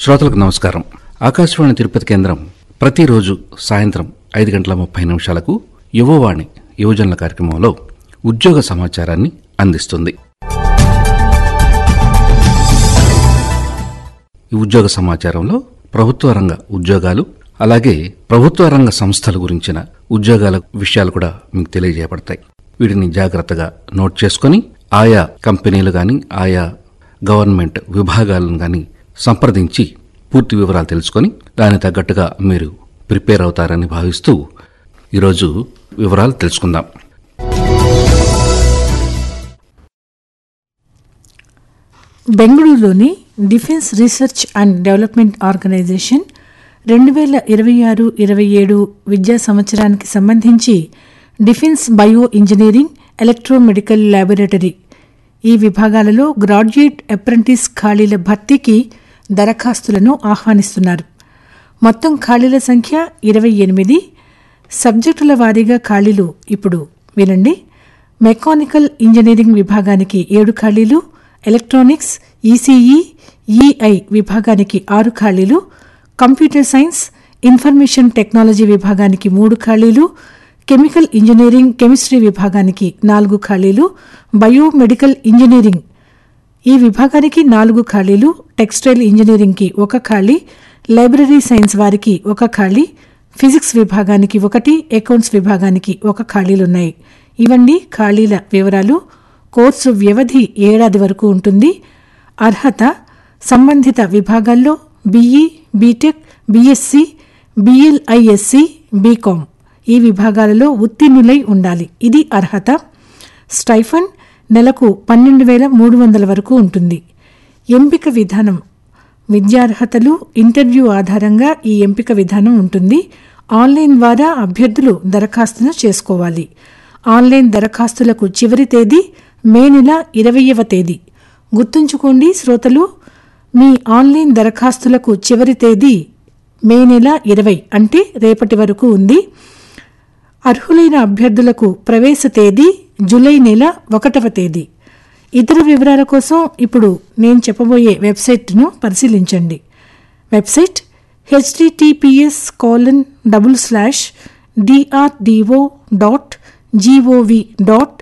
శ్రోతలకు నమస్కారం ఆకాశవాణి తిరుపతి కేంద్రం ప్రతిరోజు సాయంత్రం ఐదు గంటల ముప్పై నిమిషాలకు యువవాణి యువజనుల కార్యక్రమంలో ఉద్యోగ సమాచారాన్ని అందిస్తుంది ఈ ఉద్యోగ సమాచారంలో ప్రభుత్వ రంగ ఉద్యోగాలు అలాగే ప్రభుత్వ రంగ సంస్థల గురించిన ఉద్యోగాల విషయాలు కూడా మీకు తెలియజేయబడతాయి వీటిని జాగ్రత్తగా నోట్ చేసుకొని ఆయా కంపెనీలు కానీ ఆయా గవర్నమెంట్ విభాగాలను కానీ సంప్రదించి పూర్తి వివరాలు తెలుసుకొని దానికి తగ్గట్టుగా మీరు ప్రిపేర్ అవుతారని భావిస్తూ ఈరోజు వివరాలు తెలుసుకుందాం బెంగళూరులోని defence research and development organisation రెండు వేల ఇరవై ఆరు ఇరవై ఏడు విద్యా సంవత్సరానికి సంబంధించి defence bio engineering electromedical laboratory ఈ విభాగాలలో గ్రాడ్యుయేట్ అప్రెంటిస్ ఖాళీల భర్తీకి దరఖాస్తులను ఆహ్వానిస్తున్నారు మొత్తం ఖాళీల సంఖ్య ఇరవై ఎనిమిది సబ్జెక్టుల వారీగా ఖాళీలు ఇప్పుడు వినండి మెకానికల్ ఇంజనీరింగ్ విభాగానికి ఏడు ఖాళీలు ఎలక్ట్రానిక్స్ ఈసీఈ ఈఐ విభాగానికి ఆరు ఖాళీలు కంప్యూటర్ సైన్స్ ఇన్ఫర్మేషన్ టెక్నాలజీ విభాగానికి మూడు ఖాళీలు కెమికల్ ఇంజనీరింగ్ కెమిస్ట్రీ విభాగానికి నాలుగు ఖాళీలు బయోమెడికల్ ఇంజనీరింగ్ ఈ విభాగానికి నాలుగు ఖాళీలు టెక్స్టైల్ ఇంజనీరింగ్కి ఒక ఖాళీ లైబ్రరీ సైన్స్ వారికి ఒక ఖాళీ ఫిజిక్స్ విభాగానికి ఒకటి అకౌంట్స్ విభాగానికి ఒక ఖాళీలున్నాయి ఇవన్నీ ఖాళీల వివరాలు కోర్సు వ్యవధి ఏడాది వరకు ఉంటుంది అర్హత సంబంధిత విభాగాల్లో BE BTech BSc BLISc BCom ఈ విభాగాలలో ఉత్తీర్ణులై ఉండాలి ఇది అర్హత స్టైఫన్ నెలకు పన్నెండు వేల మూడు వందల వరకు ఉంటుంది ఎంపిక విధానం విద్యార్హతలు ఇంటర్వ్యూ ఆధారంగా ఈ ఎంపిక విధానం ఉంటుంది ఆన్లైన్ ద్వారా అభ్యర్థులు దరఖాస్తును చేసుకోవాలి ఆన్లైన్ దరఖాస్తులకు చివరి తేదీ మే నెల ఇరవయవ తేదీ గుర్తుంచుకోండి శ్రోతలు మీ ఆన్లైన్ దరఖాస్తులకు చివరి తేదీ మే నెల ఇరవై అంటే రేపటి వరకు ఉంది అర్హులైన అభ్యర్థులకు ప్రవేశ తేదీ జూలై నెల ఒకటవ తేదీ ఇతర వివరాల కోసం ఇప్పుడు నేను చెప్పబోయే వెబ్సైట్ను పరిశీలించండి website HTTPS colon double slash DRDO dot GOV dot